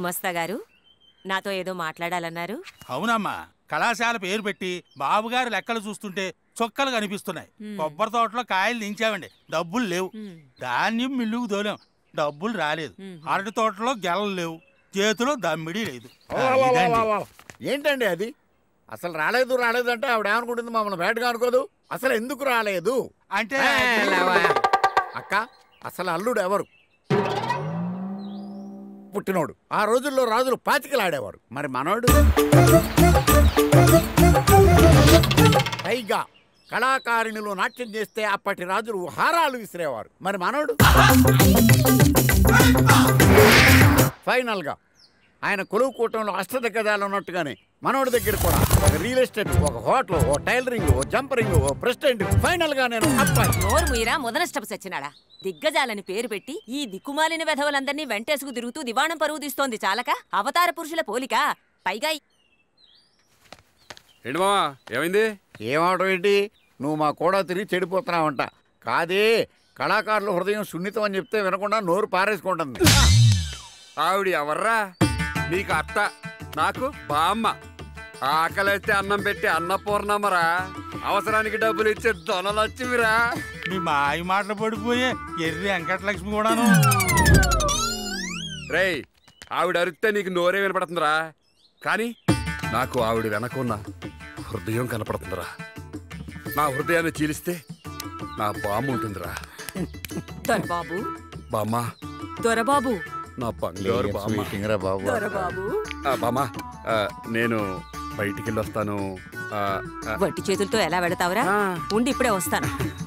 గుమస్తా గారు నాతో ఏదో మాట్లాడాలన్నారు అవునమ్మా కళాశాల పేరు పెట్టి బాబుగారి లెక్కలు చూస్తుంటే చొక్కలు కనిపిస్తున్నాయి కొబ్బరి తోటలో కాయలు దించామండి డబ్బులు లేవు ధాన్యం మిల్లుకు దోలాం డబ్బులు రాలేదు అరటి తోటలో గెలలు లేవు చేతిలో దమ్మిడి లేదు ఆ, ఇదండి. ఏంటండి అది అసలు రాలేదు రాలేదు అంటే ఆవిడ ఏమనుకుంటుంది మమ్మల్ని బయటగా అనుకోదు అసలు ఎందుకు రాలేదు అంటే ఏ, లేవా. అక్క అసలు అల్లుడు ఎవరు పుట్టినోడు ఆ రోజుల్లో రాజులు పాతికలాడేవారు మరి మనోడు పైగా కళాకారిణిలో నాట్యం చేస్తే అప్పటి రాజులు హారాలు విసిరేవారు మరి మనోడు ఫైనల్ గా ఆయన కొలువు కూటంలో అష్టదిగ్గజాలు ఉన్నట్టుగానే మనోడి దగ్గర కూడా ఒక రియల్ ఎస్టేట్ ఒక హోటల్ ఓ టైలరింగ్ ఓ జంపరింగ్ ఓ ప్రెసిడెంట్ ఫైనల్ గా నేను అబ్బాయి నోరు మీరా మొదనష్టపు సచ్చినాడా దిగ్గజాలని పేరు పెట్టి ఈ దిక్కుమాలిన వెధవలందరినీ వెంటేసుకు తిరుగుతూ దివాణం పరువు తీస్తోంది చాలక అవతార పురుషుల పోలిక పైగా ఏంటి మావా ఏమైంది ఏమవడం ఏంటి నువ్వు మా కూడా తిరిగి చెడిపోతున్నావంట కాదే కళాకారుల హృదయం సున్నితం అని చెప్తే వినకుండా నోరు పారేసుకుంటుంది ఆవిడ ఎవర్రా నీకు అత్త నాకు బామ్మ ఆకలిస్తే అన్నం పెట్టి అన్నపూర్ణమ్మరా అవసరానికి డబ్బులు ఇచ్చే దొనలచ్చిమిరా మీ మాయ మాటలు పడిపోయే ఎర్రి వెంకటలక్ష్మి కూడాను రేయ్ ఆవిడ అరిస్తే నీకు నోరే వినపడుతుందిరా కానీ నాకు ఆవిడ వెనకున్న హృదయం కనపడుతుందిరా నా హృదయాన్ని చీలిస్తే నా బామ్మ ఉంటుందిరా దొరబాబు బామ్మ దొరబాబు నా బంగారు బామ్మ స్వీటింగ్ రా బాబు దొరబాబు ఆ, బామ్మ ఆ, నేను బయటికి వెళ్ళి వస్తాను ఆ, ఆ, వట్టి చేతులతో ఎలా వెళతావురా ఆ. ఉండి ఇప్పుడే వస్తాను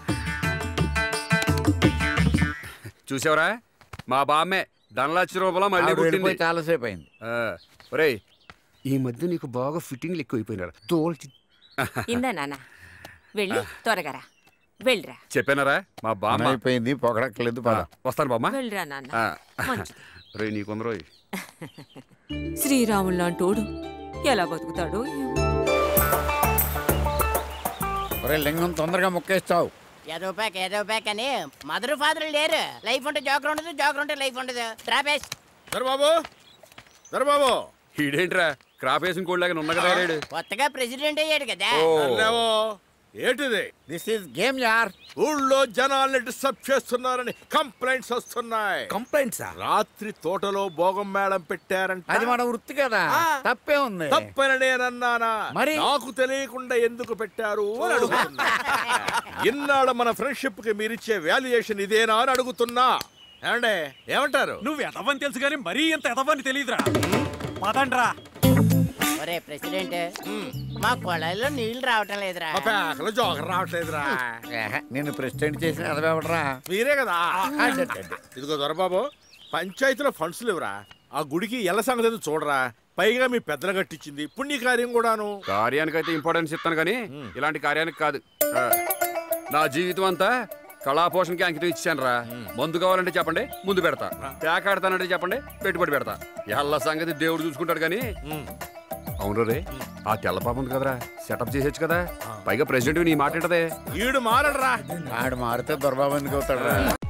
చూసావరా మా బామ్మే ధనలక్ష రూపాయలు మళ్ళీ ఆవిడ పుట్టింది వెళ్ళిపోయి చాలాసేపు అయింది ఆ, ఒరేయ్ ఈ మధ్య నీకు బాగా ఫిట్టింగ్లు ఎక్కువైపోయినారు తోల్చి ఇందా నాన్న వెళ్ళి త్వరగా రా వెళ్ళిరా చెప్పానరా మా బామ్మ అయిపోయింది పొగడక్కలేదు ఆ, పద వస్తాను బామ్మ వెళ్ళిరా నాన్న ఆ, మంచిది. రే నీకుందరో శ్రీరాములు లాంటోడు ఎలా బతుకుతాడో ఏమో. ఒరే లింగం తొందరగా ముక్కేస్తావు ఏదో ప్యాక్ ఏదో ప్యాక్ అని మదర్ ఫాదర్ లేరు లైఫ్ ఉంటే జోకర్ ఉండదు జోకర్ ఉంటే లైఫ్ ఉండదు ట్రాపేస్ దొరబాబు దొరబాబు ఈడేంట్రా క్రాప్ వేసిన కోళ్ళగా ఉన్న కదా రేడు కొత్తగా ప్రెసిడెంట్ అయ్యాడు కదా ఓ అల్లేవో ఏంటిది దిస్ ఈస్ గేమ్ యార్ ఊళ్ళో జనాల్ని డిస్టర్బ్ చేస్తున్నారని కంప్లైంట్స్ వస్తున్నాయి కంప్లైంట్స్ రాత్రి తోటలో భోగం మేళం పెట్టారంట అది మన వృత్తి కదా ఆ. తప్పే ఉంది తప్పని నేనన్నానా మరి? నాకు తెలియకుండా ఎందుకు పెట్టారు అని అడుగుతున్నా ఇన్నాళ్ళ మన ఫ్రెండ్షిప్ కి మీరిచ్చే వాల్యుయేషన్ ఇదేనా అని అడుగుతున్నా ఏమండే ఏమంటారు నువ్వు ఎదవని తెలుసు కానీ మరీ ఎంత ఎదవని తెలియదురా పదండ్రా ఒరే ప్రెసిడెంట్ మా కొళాయిలో నీళ్లు రావటం లేదురా మా పేకలో జోకర్ రావట్లేదురా ఏహ, నిన్ను ప్రెసిడెంట్ చేసిన అదవెవడరా మీరే కదా ఇదిగో దొరబాబు పంచాయతీలో ఫండ్స్ లేవురా ఆ గుడికి ఎల్ల సంగతి ఏదో చూడరా పైగా మీ పెద్దలు కట్టించింది పుణ్యకార్యం కూడాను కార్యానికైతే ఇంపార్టెన్స్ ఇస్తాను కానీ ఇలాంటి కార్యానికి కాదు ఆ, నా జీవితం అంతా కళాపోషణకి అంకితం ఇచ్చాను రా మందు కావాలంటే చెప్పండి ముందు పెడతా పేకాడతానంటే చెప్పండి పెట్టుబడి పెడతా ఎల్ల సంగతి దేవుడు చూసుకుంటాడు కానీ అవును రే ఆ తెల్ల పాప ఉంది కదరా సెటప్ చేసేచ్చు కదా పైగా ప్రెసిడెంట్ నీ మాట ఏంటదే ఈడు మారడరా ఆడు మారితే దొరబాబు ఎందుకు అవుతాడు